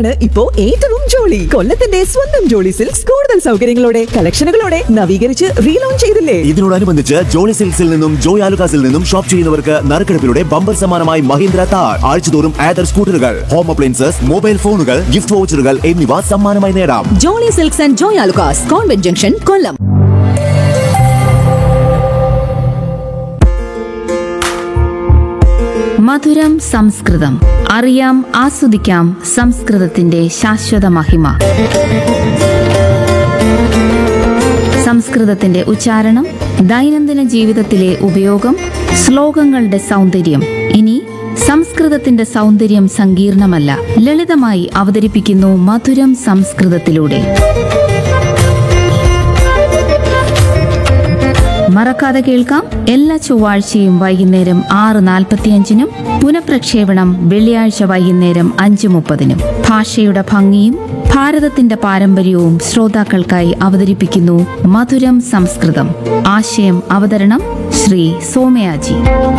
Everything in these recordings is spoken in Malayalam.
സിൽക്സിലാണ് ഇപ്പോ ഏറ്റവും ജോളി കൊല്ലത്തിന്റെ സ്വന്തം ജോളി സിൽക്സ് കൂടുതൽ സൗകര്യങ്ങളോടെ കളക്ഷനുകളോടെ നവീകരിച്ച് റീലോഞ്ച് ചെയ്തില്ലേ ഇതിനോടനുബന്ധിച്ച് ജോളി സിൽക്സിൽ നിന്നും ജോയ് ആലുകാസിൽ നിന്നും ഷോപ്പ് ചെയ്യുന്നവർക്ക് നറുക്കെടുപ്പിലൂടെ ബമ്പർ സമ്മാനമായി മഹീന്ദ്ര താർ ആഴ്ചതോറും ആദർ സ്കൂട്ടറുകൾ ഹോം അപ്ലയൻസസ് മൊബൈൽ ഫോണുകൾ ഗിഫ്റ്റ് വൗച്ചറുകൾ എന്നിവ സമ്മാനമായി നേടാം Jolly Silks and Joy Alukkas Convent Junction Kollam Madhuram Samskritam അറിയാം ആസ്വദിക്കാം സംസ്കൃതത്തിന്റെ ശാശ്വത മഹിമ സംസ്കൃതത്തിന്റെ ഉച്ചാരണം ദൈനംദിന ജീവിതത്തിലെ ഉപയോഗം ശ്ലോകങ്ങളുടെ സൗന്ദര്യം ഇനി സംസ്കൃതത്തിന്റെ സൗന്ദര്യം സങ്കീർണമല്ല ലളിതമായി അവതരിപ്പിക്കുന്നു മധുരം സംസ്കൃതത്തിലൂടെ മറക്കാതെ കേൾക്കാം എല്ലാ ചൊവ്വാഴ്ചയും വൈകുന്നേരം ആറ് നാൽപ്പത്തിയഞ്ചിനും പുനഃപ്രക്ഷേപണം വെള്ളിയാഴ്ച വൈകുന്നേരം അഞ്ച് മുപ്പതിനും ഭാഷയുടെ ഭംഗിയും ഭാരതത്തിന്റെ പാരമ്പര്യവും ശ്രോതാക്കൾക്കായി അവതരിപ്പിക്കുന്നു മധുരം സംസ്കൃതം ആശയം അവതരണം Shri Somayaji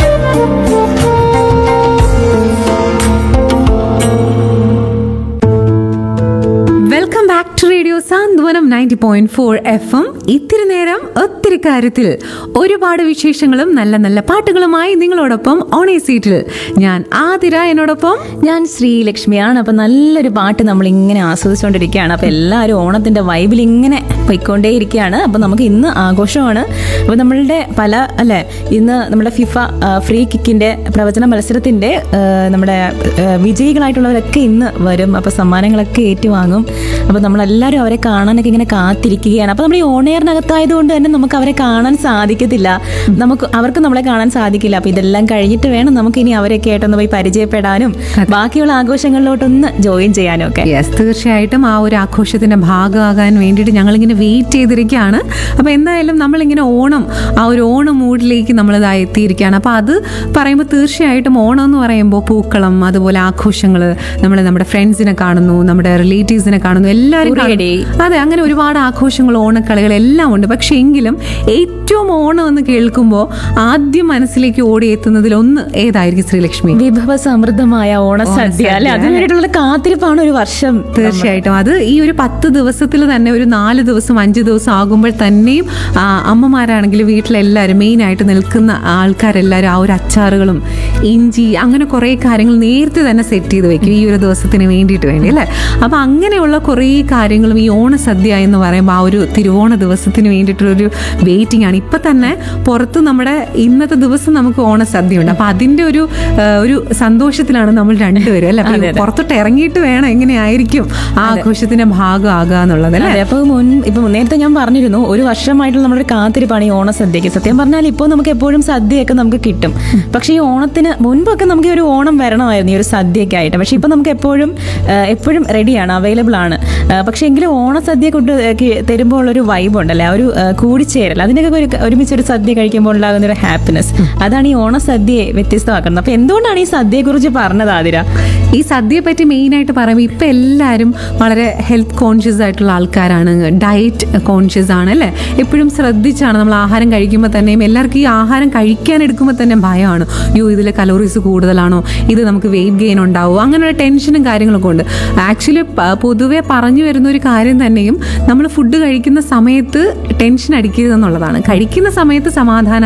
welcome back to Radio Santhwanam ninety point four F M ഇത്തിരി നേരം ഒത്തിരി കാര്യത്തിൽ ഒരുപാട് വിശേഷങ്ങളും നല്ല നല്ല പാട്ടുകളുമായി നിങ്ങളോടൊപ്പം ഓണേ സീറ്റിൽ ഞാൻ ആതിര എന്നോടൊപ്പം ഞാൻ ശ്രീലക്ഷ്മിയാണ് അപ്പൊ നല്ലൊരു പാട്ട് നമ്മൾ ഇങ്ങനെ ആസ്വദിച്ചുകൊണ്ടിരിക്കുകയാണ് അപ്പൊ എല്ലാവരും ഓണത്തിന്റെ വൈബിൽ ഇങ്ങനെ പോയിക്കൊണ്ടേയിരിക്കുകയാണ് അപ്പൊ നമുക്ക് ഇന്ന് ആഘോഷമാണ് അപ്പൊ നമ്മളുടെ പല അല്ലെ ഇന്ന് നമ്മുടെ ഫിഫ ആ, ഫ്രീ കിക്കിന്റെ പ്രവചന മത്സരത്തിന്റെ ആ, നമ്മുടെ ആ, വിജയികളായിട്ടുള്ളവരൊക്കെ ഇന്ന് വരും അപ്പൊ സമ്മാനങ്ങളൊക്കെ ഏറ്റുവാങ്ങും അപ്പൊ നമ്മളെല്ലാവരും അവരെ കാണാനൊക്കെ ഇങ്ങനെ കാത്തിരിക്കുകയാണ് അപ്പൊ നമ്മൾ ഈ ഓണയറിനകത്തായതുകൊണ്ട് തന്നെ നമുക്ക് അവരെ കാണാൻ സാധിക്കത്തില്ല നമുക്ക് അവർക്ക് നമ്മളെ കാണാൻ സാധിക്കില്ല അപ്പൊ ഇതെല്ലാം കഴിഞ്ഞിട്ട് വേണം നമുക്ക് ഇനി അവരൊക്കെ ആയിട്ടൊന്ന് പോയി പരിചയപ്പെടാനും ബാക്കിയുള്ള ആഘോഷങ്ങളിലോട്ടൊന്ന് ജോയിൻ ചെയ്യാനും ഒക്കെ യെസ് തീർച്ചയായിട്ടും ആ ഒരു ആഘോഷത്തിന്റെ ഭാഗമാകാൻ വേണ്ടിയിട്ട് ഞങ്ങളിങ്ങനെ വെയിറ്റ് ചെയ്തിരിക്കുകയാണ് അപ്പോൾ എന്തായാലും നമ്മളിങ്ങനെ ഓണം ആ ഒരു ഓണം മൂഡിലേക്ക് നമ്മൾ ഇതാ എത്തിയിരിക്കുകയാണ് അപ്പോൾ അത് പറയുമ്പോൾ തീർച്ചയായിട്ടും ഓണം എന്ന് പറയുമ്പോൾ പൂക്കളം അതുപോലെ ആഘോഷങ്ങൾ നമ്മൾ നമ്മുടെ ഫ്രണ്ട്സിനെ കാണുന്നു നമ്മുടെ റിലേറ്റീവ്സിനെ കാണുന്നു എല്ലാവരും ഉറിയടി. കാണുന്നു. അതെ അങ്ങനെ ഒരുപാട് ആഘോഷങ്ങൾ ഓണക്കളികൾ എല്ലാം ഉണ്ട് പക്ഷെ എങ്കിലും ഏറ്റവും ഓണം എന്ന് കേൾക്കുമ്പോൾ ആദ്യം മനസ്സിലേക്ക് ഓടിയെത്തുന്നതിൽ ഒന്ന് ഏതായിരിക്കും ശ്രീലക്ഷ്മി വിഭവ സമൃദ്ധമായ ഓണസദ്യ അല്ലെ അതിനു വേണ്ടിയിട്ടുള്ള കാത്തിരിപ്പാണ് ഒരു വർഷം തീർച്ചയായിട്ടും അത് ഈ ഒരു പത്ത് ദിവസത്തിൽ തന്നെ ഒരു നാല് ദിവസം അഞ്ച് ദിവസം ആകുമ്പോൾ തന്നെയും ആ, അമ്മമാരാണെങ്കിൽ വീട്ടിലെല്ലാവരും മെയിനായിട്ട് നിൽക്കുന്ന ആൾക്കാരെല്ലാവരും ആ ഒരു അച്ചാറുകളും ഇഞ്ചി അങ്ങനെ കുറേ കാര്യങ്ങൾ നേരത്തെ തന്നെ സെറ്റ് ചെയ്ത് വെക്കും ഈ ഒരു ദിവസത്തിന് വേണ്ടിയിട്ട് വേണ്ടി അല്ലേ അപ്പം അങ്ങനെയുള്ള കുറേ കാര്യങ്ങളും ഈ ഓണസദ്യ എന്ന് പറയുമ്പോൾ ആ ഒരു തിരുവോണ ദിവസത്തിന് വേണ്ടിയിട്ടുള്ളൊരു വെയിറ്റിംഗ് ആണ് ഇപ്പം തന്നെ പുറത്ത് നമ്മുടെ ഇന്നത്തെ ദിവസം നമുക്ക് ഓണസദ്യ ഉണ്ട് അപ്പം അതിൻ്റെ ഒരു ആ, ഒരു സന്തോഷത്തിലാണ് നമ്മൾ രണ്ടുപേരും അല്ലേ അപ്പം പുറത്തോട്ട് ഇറങ്ങിയിട്ട് വേണം എങ്ങനെയായിരിക്കും ആ ആഘോഷത്തിന്റെ ഭാഗമാകുക എന്നുള്ളത് അല്ലേ അതെ അപ്പൊ മുൻ ഇപ്പൊ നേരത്തെ ഞാൻ പറഞ്ഞിരുന്നു ഒരു വർഷമായിട്ടുള്ള നമ്മുടെ ഒരു കാത്തിരിപ്പാണ് ഈ ഓണസദ്യക്ക് സത്യം പറഞ്ഞാൽ ഇപ്പോൾ നമുക്ക് എപ്പോഴും സദ്യയൊക്കെ നമുക്ക് കിട്ടും പക്ഷേ ഈ ഓണത്തിന് മുൻപൊക്കെ നമുക്ക് ഈ ഒരു ഓണം വരണമായിരുന്നു ഈ ഒരു സദ്യയൊക്കെ ആയിട്ട് പക്ഷെ ഇപ്പൊ നമുക്ക് എപ്പോഴും ആ, എപ്പോഴും റെഡിയാണ് അവൈലബിൾ ആണ് ആ, പക്ഷേ എങ്കിലും ഓണസദ്യ കൊണ്ട് തരുമ്പോൾ ഉള്ളൊരു വൈബ് ഉണ്ടല്ലേ ആ ഒരു ആ, കൂടിച്ചേരൽ അതിനൊക്കെ ഒരു ഒരുമിച്ച് ഒരു സദ്യ കഴിക്കുമ്പോൾ ഉണ്ടാകുന്ന ഒരു ഹാപ്പിനെസ് അതാണ് ഈ ഓണസദ്യയെ വ്യത്യസ്തമാക്കുന്നത് അപ്പൊ എന്തുകൊണ്ടാണ് ഈ സദ്യയെക്കുറിച്ച് പറഞ്ഞത് ആതിര ഈ സദ്യയെ പറ്റി മെയിനായിട്ട് പറയുമ്പോൾ ഇപ്പം എല്ലാവരും വളരെ ഹെൽത്ത് കോൺഷ്യസ് ആയിട്ടുള്ള ആൾക്കാരാണ് ഡയറ്റ് കോൺഷ്യസ് ആണ് അല്ലേ എപ്പോഴും ശ്രദ്ധിച്ചാണ് നമ്മൾ ആഹാരം കഴിക്കുമ്പോൾ തന്നെയും എല്ലാവർക്കും ഈ ആഹാരം കഴിക്കാൻ എടുക്കുമ്പോൾ തന്നെ ഭയമാണ് യോ ഇതിൽ കലോറീസ് കൂടുതലാണോ ഇത് നമുക്ക് വെയിറ്റ് ഗെയിൻ ഉണ്ടാവുമോ അങ്ങനെയുള്ള ടെൻഷനും കാര്യങ്ങളൊക്കെ ഉണ്ട് ആക്ച്വലി പൊതുവെ പറഞ്ഞു വരുന്ന ഒരു കാര്യം തന്നെയും നമ്മൾ ഫുഡ് കഴിക്കുന്ന സമയത്ത് ടെൻഷൻ അടിക്കരുത് എന്നുള്ളതാണ് കഴിക്കുന്ന സമയത്ത് സമാധാനം